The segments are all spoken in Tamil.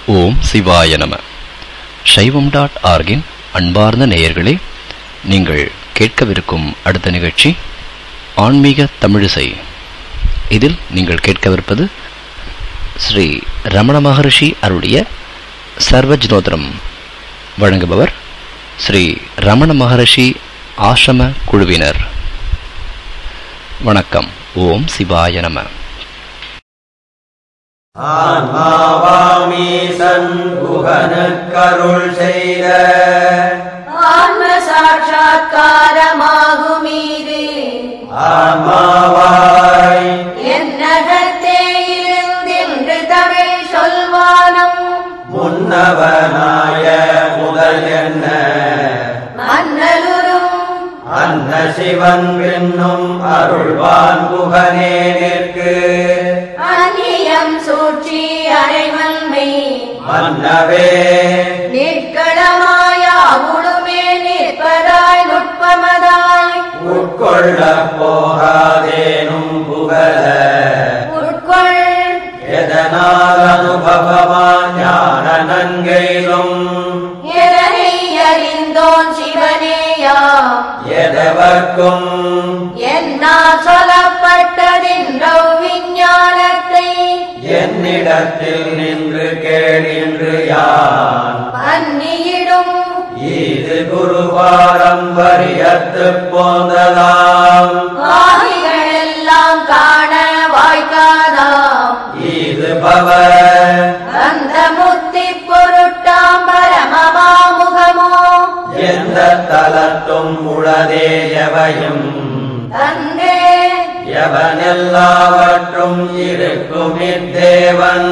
ஓம் சிவாய நம சைவம் டாட் ஆர்கின் அன்பார்ந்த நேயர்களே நீங்கள் கேட்கவிருக்கும் அடுத்த நிகழ்ச்சி ஆன்மீக தமிழிசை இதில் நீங்கள் கேட்கவிருப்பது ஸ்ரீ ரமண மகரிஷி அருடைய சர்வஜ்னோதரம் வழங்குபவர் ஸ்ரீ ரமண மகரிஷி ஆசிரம குழுவினர் வணக்கம் ஓம் சிவாய நம ஆன்மாவாமீசன் குகனுக்கருள் செய்த ஆன்ம சாட்சா்காரமாகும் இது ஆன்மாவாய் என்னகத்தே இருந்தின்று தமிழ் சொல்வானம் முன்னவனாய முதல் என்ன மன்னலுரும் அன்ன சிவன் என்னும் அருள்வான் குகனே நிற்கு அந்நியம் சூழ்ச்சி அறைவன்மை மன்னவே நிற்களமாயாவுளுமே நிற்பதாய் நுட்பமதாய் உட்கொள்ள போகாதேனும் புகழ உட்கொள் எதனால் அனுபவமா ஞான நன்கையிலும் எதனை அறிந்தோன் சிவனேயாம் எதவர்க்கும் என்னா சொல்லப்பட்டதென்ற விஞ்ஞானத்தை என்னிடத்தில் நின்று கேளின்று யான் அந்நியிடும் இது குரு பாரம்பரியத்து போந்ததாம் ஆகிகளெல்லாம் காண வாய்க்காதாம் இது பவ அந்த முத்தி பொருட்டாம் பரமமாமுகமோ எந்த தலத்தும் உளதே எவையும் தந்தே எவனெல்லாவற்றும் இருக்கும் இத்தேவன்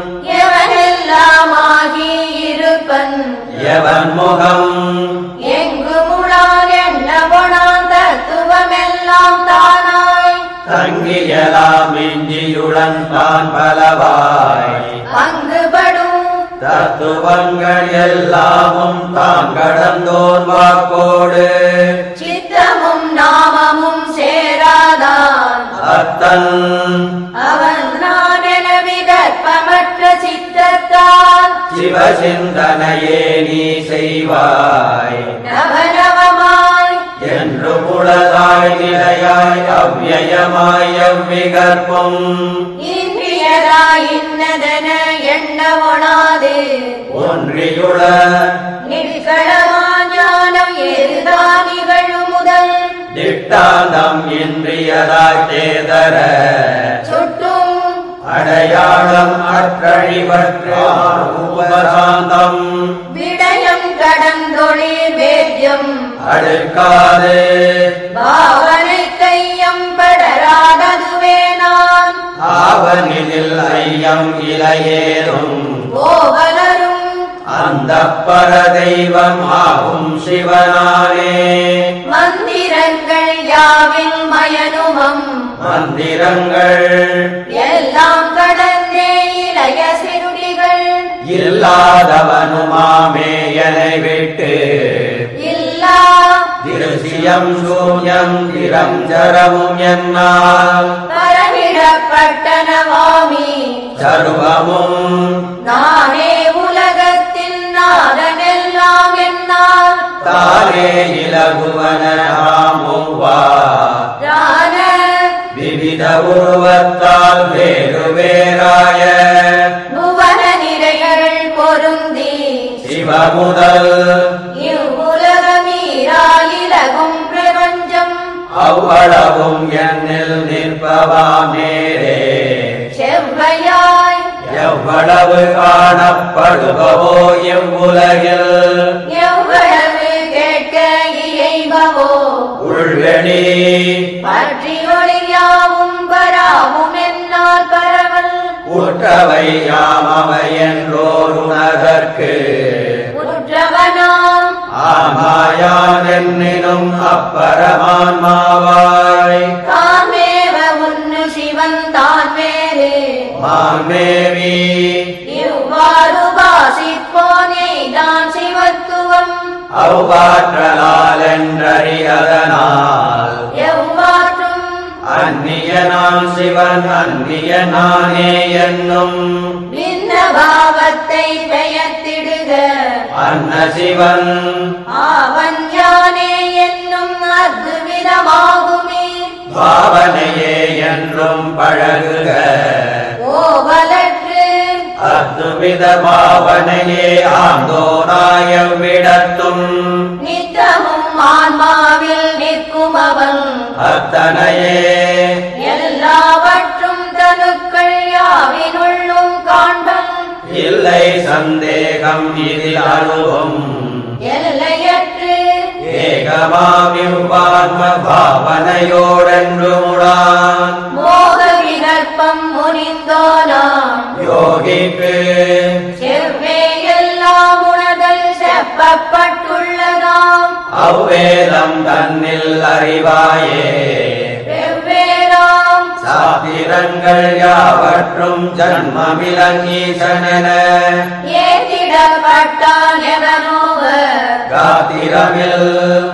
எவனெல்லாமாகி இருப்பன் எவன் முகம் எங்கு முழான் என்ன பொணான் தத்துவமெல்லாம் தானாய் தங்கியலாம் இஞ்சியுடன் தான் பலவாய் பங்குபடும் தத்துவங்கள் எல்லாமும் தான் கடந்தோர் வாக்கோடு சித்தமும் நாமமும் சேராதான் அத்தன் அவன் நான் என விகற்பமற்ற சித்தத்தால் சிவசிந்தனையே நீ செய்வாய் நவநவமாய் என்று புலதாய் நிலையாய் அவ்யயமாய் எவ்விகற்பும் இன்றியதாய் இன்னதென எண்ண ஒணாது ஒன்றியுள நிற்களமாஞானம் எதுதான் நிகழும் முதல் திட்டாந்தம் இன்றியதாய் தேதர சுட்டும் அடையாளம் அற்றழிவற்றார் உபசாந்தம் விடயம் கடந்தொழில் வேத்யம் அடுக்காது பாவனை கையம் படராததுவே நான் ஆவனில் ஐயம் இலையேறும் கோவலரும் அந்த பர தெய்வம் ஆகும் சிவனானே மந்திரங்கள் யாவின் மயனுமம் மந்திரங்கள் எல்லாம் கடந்தே இளைய சிறுடிகள் இல்லாதவனுமாமே என்னை விட்டு இல்லா திருசியம் சூன்யம் திரம் ஜரமும் என்னால் பரவிடப்பட்டனவாமி சர்வமும் நானே உலகத்தின் நாதனெல்லாம் என்னால் தானே இலகுவனாமுவா ரான விவித உருவத்தால் வேறு வேறாய புவன நிறைகள் பொருந்தி சிவமுதல் இவ்வுலகமீராயிலகும் பிரபஞ்சம் அவ்வளவும் என்னில் நிற்பவாமேரே செவ்வையாய் எவ்வளவு காணப்படுபவோ எவ்வுலகில் எவ்வளவு கேட்க இயைபவோ உள்வெளி பற்றி ஒளியாவும் பராவும் என்னால் பரவல் உற்றவை யாமவை என்றோர் உணர்தற்கு உற்றவனாம் ஆமாயான் என்னினும் அப்பரமான்மாவாய் தாமேவ உன்னு சிவன் தான் வேறு மாமேவி இவ்வாறு வாசிப்போனே தான் சிவத்துவம் அவ்வாற்றலால் என்றறியதனால் எவ்வாற்றும் அந்நிய நான் சிவன் அந்நிய நானே என்னும் பின்ன பாவத்தை அன்ன சிவன் அவன் யானே என்னும் அத்விதமாகுமே பாவனையே என்றும் பழகுக ஓவலற்று அத்துவித பாவனையே ஆந்தோராய விடத்தும் நித்தமும் ஆன்மாவில் நிற்கும் அவன் அத்தனையே எல்லாவற்றும் தனுக்கள் யாவினுள்ளும் காண்பன் இல்லை சந்தேகம் இதில் அணுவும் எல்லையற்று ஏகமாவிவ்வான்ம பாவனையோடென்று முடான் மோக விகற்பம் முனிந்தோனாம் யோகிக்கு செவ்வே எல்லாம் உணர்தல் செப்பப்பட்டுள்ளதாம் அவ்வேதம் தன்னில் அறிவாயே வெவ்வேறாம் சாத்திரங்கள் யாவற்றும் ஜன்மமிலங்கீசனென ஏத்திடப்பட்டான் எவனோக காத்திரமில்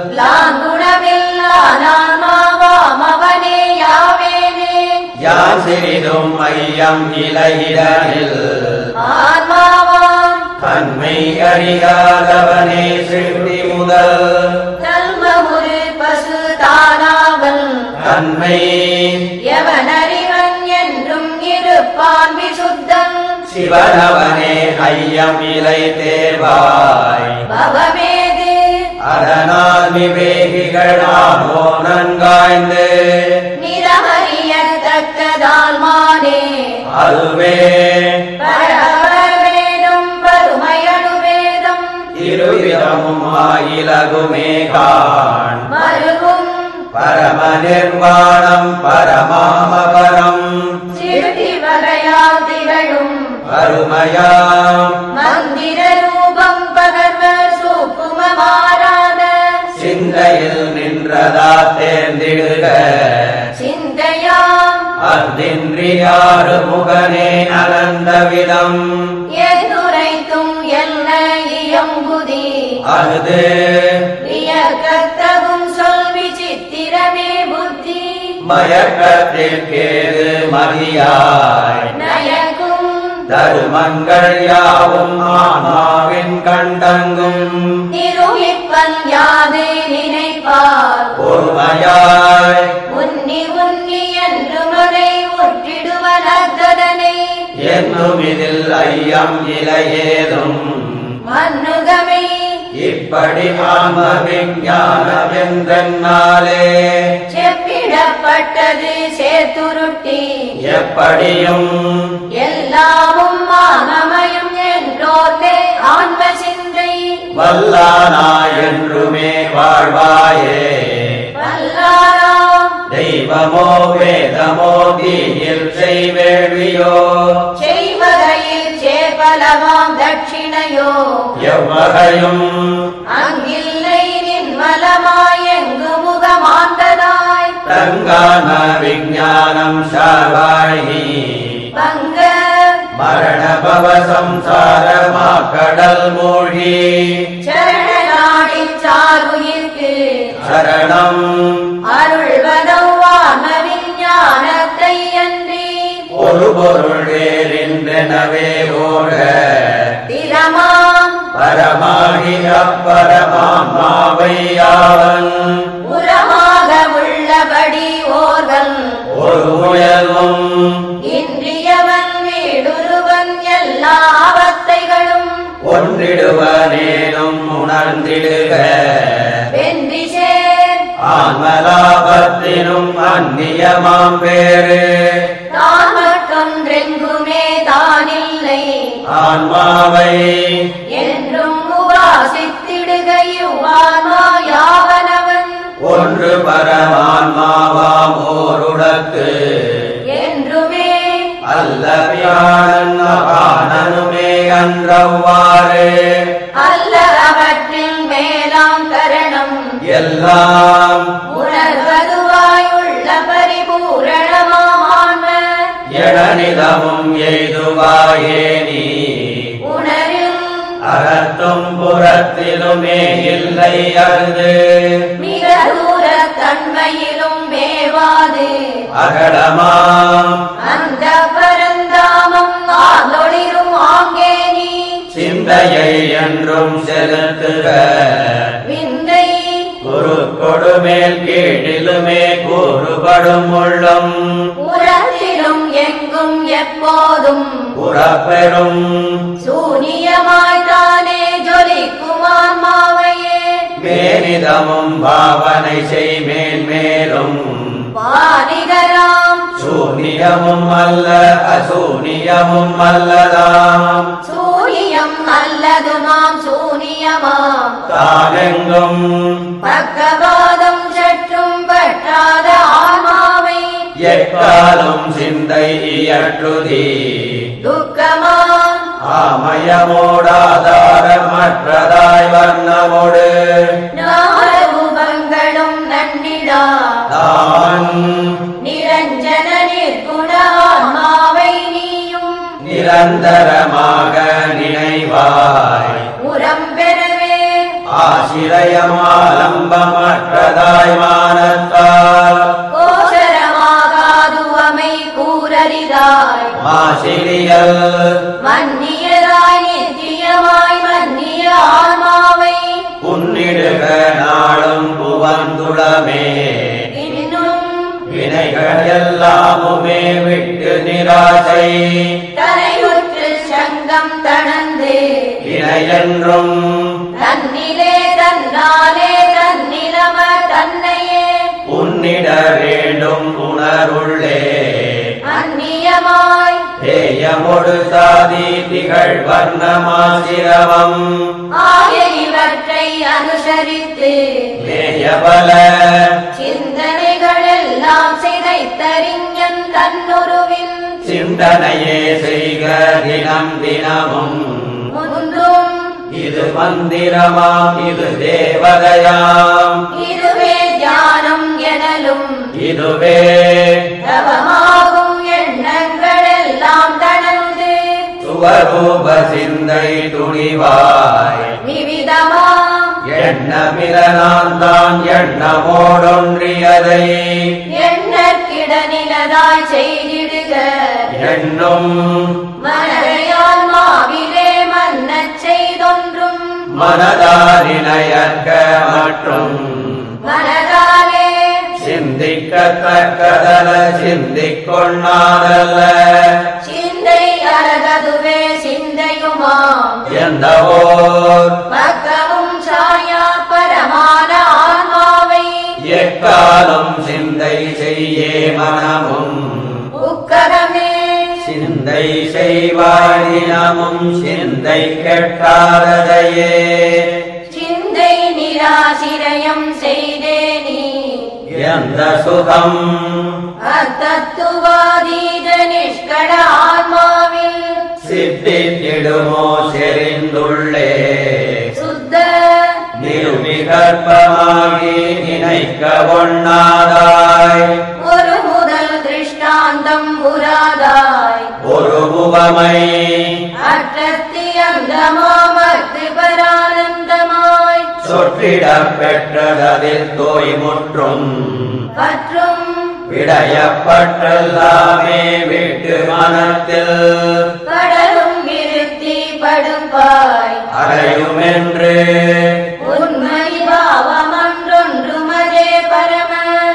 லாங்குணமில்லானாமாவாம் அவனே யாவேனே யான் சிறிதும் ஐயம் இலையிடனில் ஆன்மாவாம் தன்மை அறியாதவனே சிறுதி முதல் தல்மமுரு பசு தானாவல் தன்மை எவனறிவன் என்றும் இருப்பான் விசுத்தன் சிவனவனே ஐயம் இலை தேர்வாய் பவமேது அதனால் விவேகிகளானோ நன்காய்ந்து நிறமறியத்தக்கதால் மானே அதுவே பரவேடும் பருமையடு வேதம் இருவிதமும் ஆயிலகுமே காண் மருகும் பரம நிர்வாணம் பரமாமபரம் சிறுதி வகையால் திகழும் அருமையாம் மந்திர ரூபம் பகர்வர் சூக்குமமாராத சிந்தையில் நின்றதா தேர்ந்திடுக சிந்தையாம் அந்தின்றியாறு முகனே அனந்த விதம் எதுரைத்தும் என்ன இயம்புதி அகுது வியக்கத்தகும் சொல் விசித்திரமே புத்தி மயக்கத்திற்கேது மதியாய் நயக்கும் தருமங்கள் யாவும் ஆன்மாவின் கண்டங்கும் நிரூபிப்பன் யாது நினைப்பார் பொறுமையாய் உன்னி உன்னி என்று மறை ஒற்றிடுவனத்ததனை என்னும் இதில் ஐயம் இலையேதும் மன்னுகமை இப்படி ஆன்ம விஞ்ஞானமென்றென்னாலே செப்பிடப்பட்டது சேர்த்துருட்டி எப்படியும் எல்லாமும் மானமயம் என்றோர்ந்தே ஆன்ம சிந்தை வல்லானா என்றுமே வாழ்வாயே வல்லாராம் தெய்வமோ வேதமோ தீயில் செய்வேள்வியோ செய்வகையில் சேபலமாம் தட்சிணையோ எவ்வகையும் அங்கில்லை நின்மலமாய் எங்கு முகமாந்ததாய் தங்கான விஞ்ஞானம் சார்வாழி பங்க மரண பவ சம்சாரமா கடல் மூழ்கி சரணநாடி சாருயிர்க்கு சரணம் அருள்வதவான விஞ்ஞானத்தை அன்றி ஒரு பொருள் வேறென்றெனவே ஓட திறமாம் பரமாகி அப்பரமாவை யாவன் புறமாக உள்ளபடி ஓர்வன் ஒரு முயல்வும் இன்றியவன் வீடுருவன் எல்லா அவத்தைகளும் ஒன்றிடுவனேனும் உணர்ந்திடுக வென்றி சேர் ஆன்மலாபத்தினும் அந்நியமாம் பேரு தான் மற்றொன்றெங்குமே தானில்லை ஆன்மாவை என்றும் உபாசித்திடுக இவ்வான்மா யாவனவன் ஒன்று பரமான்மாவாம் ஓருடத்து என்றுமே அல்ல பியானனுமே அன்றவ்வாறு அல்ல அவற்றில் மேலாம் கரணம் எல்லாம் உணர்வதுவாயுள்ள பரிபூரணமாம் ஆன்ம எடனிதமும் எய்துவாயே நீ உணரில் அகத்தும் புறத்திலுமே இல்லை அகுது மிக தூர தன்மையிலும் மேவாது அகடமாம் அந்த பரந்தாமம் ஆந்தொளிரும் ஆங்கே நீ சிந்த சிந்தையை என்றும் செலுத்துக விந்தை குரு கொடுமேல் கீழிலுமே கூறுபடும் உள்ளம் உரத்திலும் எங்கும் எப்போதும் புறப்பெறும் சூனியமாய் தானே ஜொலிக்கும் ஆன்மாவையே மேனிதமும் பாவனை செய் மேல் மேலும் வாணிகராம் சூனியமும் அல்ல அசூனியமும் அல்லதாம் சூனியம் அல்லதுமாம் சூனியமாம் தானெங்கும் பக்கவாதம் சற்றும் பற்றாத ஆன்மாவை எக்காலும் சிந்தை இயற்றுதி துக்கமாம் ஆமயமோடாதாரமற்றதாய் வர்ணமோடு நாரூபங்களும் நன்னிடா தான் நிரஞ்சன நிற்குண ஆன்மாவை நீயும் நிரந்தரமாக நினைவாய் உரம் பெறவே ஆசிரயமாலம்பமற்றதாய் மானத்தால் கோசரமாகாதுவமை கூறரிதாய் மாசிரியல் மன்னியராய் நித்தியமாய் மன்னிய ஆன்மாவை உன்னிடுக நாளும் புவந்துளமே இன்னும் வினைகள் எல்லாமுமே விட்டு நிராசை தரையுற்று சங்கம் தணந்து வினையென்றும் தன்னிலே தன்னாலே தன்னிலம தன்னையே உன்னிட வேண்டும் உணருள்ளே அந்நியமாய் தேயமொடு சாதி திகழ் வர்ணமாசிரவம் ஆகிய இவற்றை அனுசரித்து மேயபல சிந்தனைகள் எல்லாம் சிதைத்தறிஞன் தன்னுருவின் சிந்தனையே செய்க தினம் தினமும் முன்றும் இது மந்திரமாம் இது தேவதையாம் இதுவே தியானம் எனலும் இதுவே தவமாகும் எண்ணங்கள் எல்லாம் தனந்து சுவரூப சிந்தை துணிவாய் விவிதமாம் எண்ணமிலனான் தான் எண்ணமோடொன்றியதை எண்ணற்கிடநிலதாய் செய்திடுக எண்ணும் மனதையால் மாவிலே மன்னச் செய்தொன்றும் மனதாரிணையற்க மற்றும் மனதாலே சிந்திக்கத்தக்கதல சிந்திக்கொண்ணாதல்ல சிந்தை அழகதுவே சிந்தையுமாம் எந்த ஓர் பக்கமும் சாயா பரமான ஆன்மாவை எக்காலம் சிந்தை செய்யே மனமும் உக்கரமே சிந்தை செய்வாழினமும் சிந்தை கெட்டாததையே சிந்தை நிராசிரயம் செய்தே நீ எந்த சுகம் அத்தத்துவாதீத நிஷ்கட ஆன்மாவில் சித்தித்திடுமோ செறிந்துள்ளே சுத்த நிருமிகற்பமாகி நினைக்க ஒண்ணாதாய் ஒரு முதல் திருஷ்டாந்தம் புராதாய் ஒரு உவமை அற்றத்தி அந்தமாமத்து பரானந்தமாய் சொற்றிடப் பெற்றதில் தோய் முற்றும் பற்றும் விடயப்பட்டெல்லாமே விட்டு மனத்தில் கடலும் விருத்தி படுப்பாய் அடையுமென்று உண்மை பாவமன்றொன்றுமதே பரம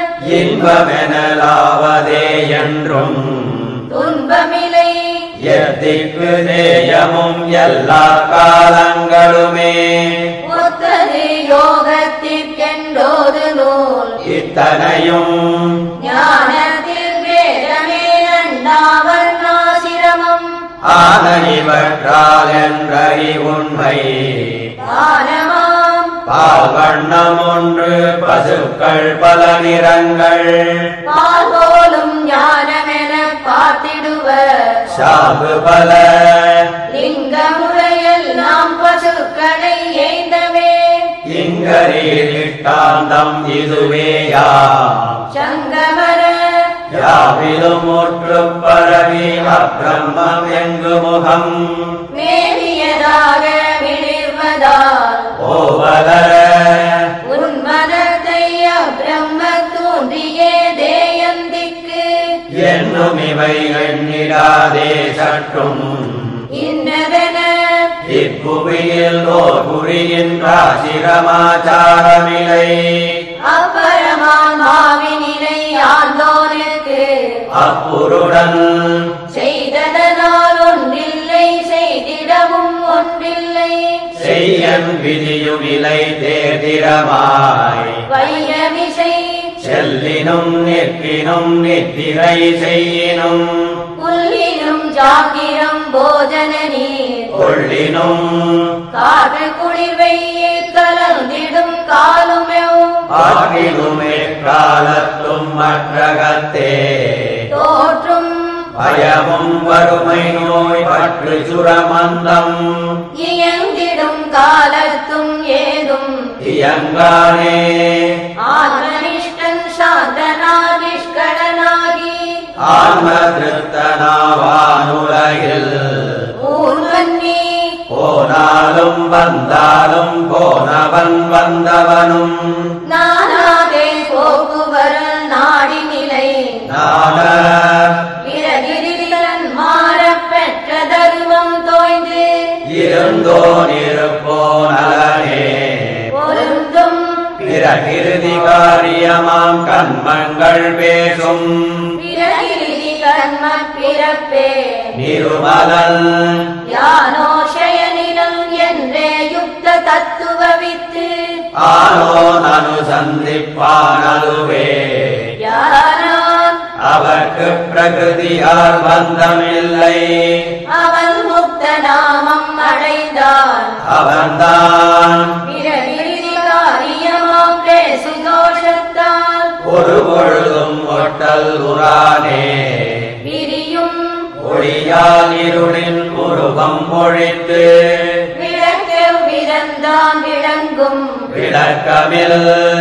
இன்பமெனலாவதே என்றும் துன்பமில்லை எத்திக்கு தேயமும் எல்லா காலங்களுமே ஒத்தது யோகத்திற்கென்றோது நூல் இத்தனையும் ஞானத்தில் வேதமே நண்டாவர்ணாசிரமம் ஆன இவற்றால் என்றறி உண்மை தானமாம் பால் வண்ணம் ஒன்று பசுக்கள் பல நிறங்கள் பால் போலும் ஞானமென பார்த்திடுவர் சாபு பல லிங்க முறையெல்லாம் பசுக்களை ஏந்தவே இங்கரீட்டாந்தம் இதுவேயா சங்கமர யாவிலும் முற்று பரவி அப்பிரம்மம் எங்கு முகம் மேவியதாக விளிர்வதால் ஓவலர உன்மனத்தை அப்பிரம்ம தோன்றியே தேயந்திக்கு என்னும் இவை எண்ணிடாதே சற்றும் இன்னதென இப்புவியில் ஓர் புரிகின்றாசிரமாச்சாரமில்லை அப்பரமான்மாவினிலை ஆண்டோனுக்கு அப்புருடன் செய்ததனால் ஒன்றில்லை செய்திடவும் ஒன்றில்லை செய்யன் விதியுமிலை தேதிரமாய் வைரமிசை செல்லினும் நிற்கினும் நித்திரை செய்யினும் புல்லினும் ஜாக்கிரம் போஜன நீர் கொள்ளினும் காற்று குளிர் வெயில் கலந்திடும் காலுமெவ் ஆகினுமே காலத்தும் மற்றகத்தே தோற்றும் பயமும் வறுமை நோய் பற்று சுரமந்தம் இயங்கிடும் காலத்தும் ஏதும் இயங்கானே ஆத்மனிஷ்டன் சாந்தனாதிஷ்கடனாகி ஆன்ம திருத்தனாவானுலகில் ஊர்வன்னி போனாலும் வந்தாலும் போனவன் வந்தவனும் நானாகே போக்குவரல் நாடி நிலை நாட பிறகிரிதன் மாறப் பெற்ற தருவம் தோய்ந்து இருந்தோன் இருப்போனே பொருந்தும் பிறகிருதி காரியமாம் கண்மங்கள் பேசும் பிறகிரிதி கர்ம பிறப்பே நிருமலன் யானோஷயனிடம் என்றே யுக்த தத்துவ வித்து ஆனோன் அனுசந்திப்பானதுவே யாரான் அவர்க்கு பிரகிருதியால் பந்தமில்லை அவன் முக்த நாமம் அடைந்தான் அவன்தான் பிறகிரிதி காரியமாம் பேசுதோஷத்தால் ஒரு பொழுதும் ஒட்டல் உரானே பிரியும் ஒளியால் இருளின் உருவம் பொழித்து விளக்கெவ் விரந்தான் விளங்கும் விளக்கமில்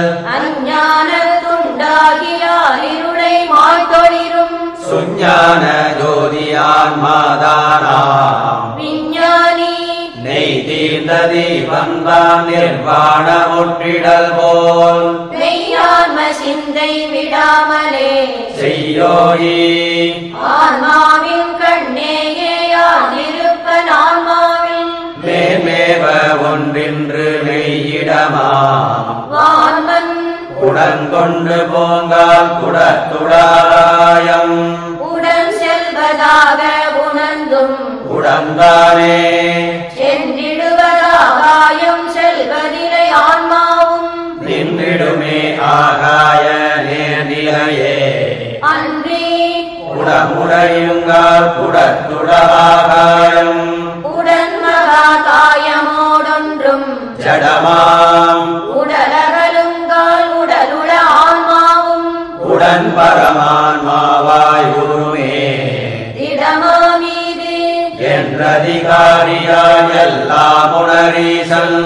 அஞ்ஞானத்துண்டாகியால் இருளை மாய்தொழிரும் சுஞான ஜோதியான் மாதானாம் விஞ்ஞானி நெய் தீர்ந்த தீபந்தான் நிர்வாண முற்றிடல் போல் மெய்யான்ம சிந்தை விடாமலே செய்யோயி ஆன்மாவின் கண்ணேயான் இருப்பன் ஆன்மாவில் மேமேவ ஒன்றின்று மெய்யிடமாம் வான்மன் உடன் கொண்டு போங்கால் குடத்துடாயம் உடன் செல்வதாக உணர்ந்தும் உடன்தானே சென்றிடுவதாகாயம் செல்வதிலை ஆன்மாவும் நின்றிடுமே ஆகாய நேர்நிலையே அன்றி உடமுடையுங்கால் குடத்துடாகாயம் உடன் மகா காயமோடொன்றும் ஜடமாம் உடலகலுங்கால் உடலுட ஆன்மாவும் உடன் பரமான்மாவாய் உருமே திடமாமீது என்றதிகாரியாய் எல்லாம் உணரீசன்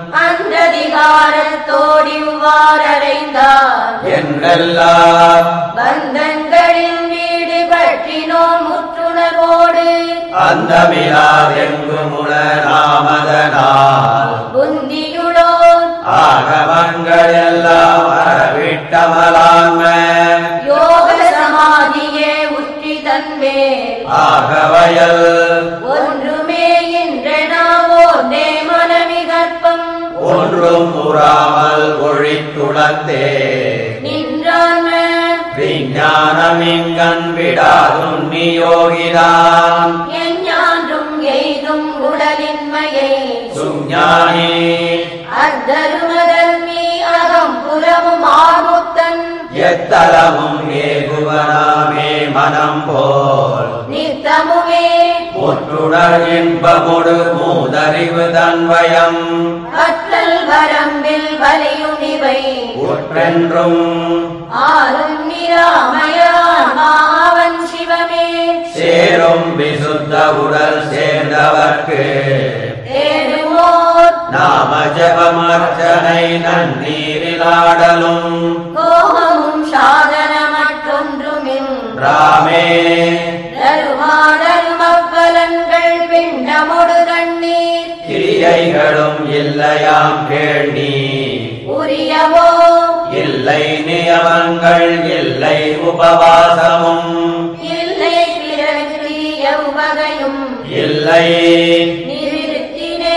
அந்ததிகாரத்தோடிவ்வாறடைந்தார் என்றெல்லாம் பந்தங்களின் வீடு பற்றினோன் முற்றுணர்வோடு அந்தமிலாதெங்கும் உணராமதனால் புந்தியுளோர் ஆகமங்கள் எல்லாம் வரவிட்டமலான்ம யோக சமாதியே உற்றி தன்மேல் ஆகவயல் ஒன்றுமே இன்றெனாவோர்ந்தே மனமிகற்பம் ஒன்றும் உறாமல் ஒழித்துளத்தே நின்றான்ம விஞ்ஞானமிங்கன் விடாதுன்னி யோகிதான் எஞ்ஞான்றும் எய்தும் உடலின்மையை சுஞானி அத்தருமதர்மி அகம் புறமும் ஆமுத்தன் எத்தலமும் ஏகுவனாமே மனம் போல் நித்தமுமே முற்றுடர் இன்பமுடு மூதறிவு தன்வயம் கற்றல் வரம்பில் வலியும் இவை உற்றென்றும் ஆறும் நிராமயான் மாவன் சிவமே சேரும் விசுத்த உடல் சேர்ந்தவர்க்கு தேடுவோர் நாம ஜபமர்ச்சனை நன்னீரிலாடலும் கோபமும் சாதனமற்றொன்றுமின் ராமே தருமாடல் மப்பலன்கள் பிண்டமொடு தண்ணீர் கிரியைகளும் இல்லையாம் கேள்வி உரியவோ இல்லை நியமங்கள் இல்லை உபவாசமும் இல்லை பிறகு எவ்வகையும் இல்லை நிறுத்தினே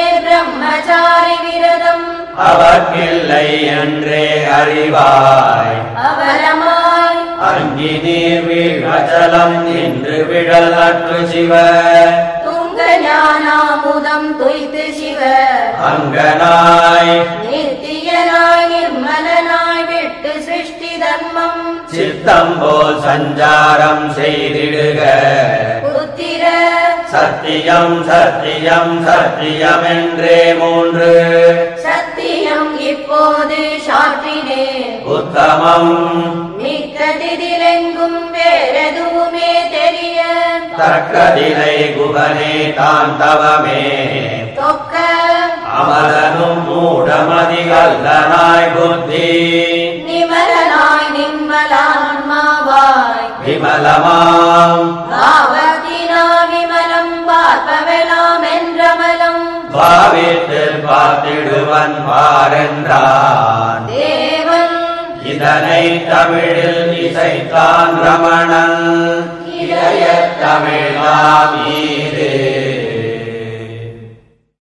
பிரம்மச்சாரி விரதம் அவர்க்கில்லை என்றே அறிவாய் அவரமாய் அங்கி நீர் வீழ்வச்சலம் இன்று விழல் அற்று சிவ துங்க ஞானாமுதம் துய்த்து சிவ அங்கனாய் நித்தியனாய் நிர்மலனாய் விட்டு சிருஷ்டி தர்மம் சித்தம் போல் சஞ்சாரம் செய்திடுக புத்திர சத்தியம் சத்தியம் சத்தியம் என்றே மூன்று சத்தியம் இப்போது சாற்றினேன் உத்தமம் மிக்கதிலெங்கும் வேறெதுவுமே தெரிய தக்கதிலை குகனே தான் தவமே தொக்க அமலனும் மூடமதிகல்லனாய் புத்தி நிமலனாய் நிம்மலான்மாவாய் விமலமாம் பாவத்தினா விமலம் பார்ப்பவெல்லாம் என்றமலம் பாவித்து பார்த்திடுவன் பாரென்றான் தேவன் இதனை தமிழில் இசைத்தான் ரமணன் இதய தமிழாமீ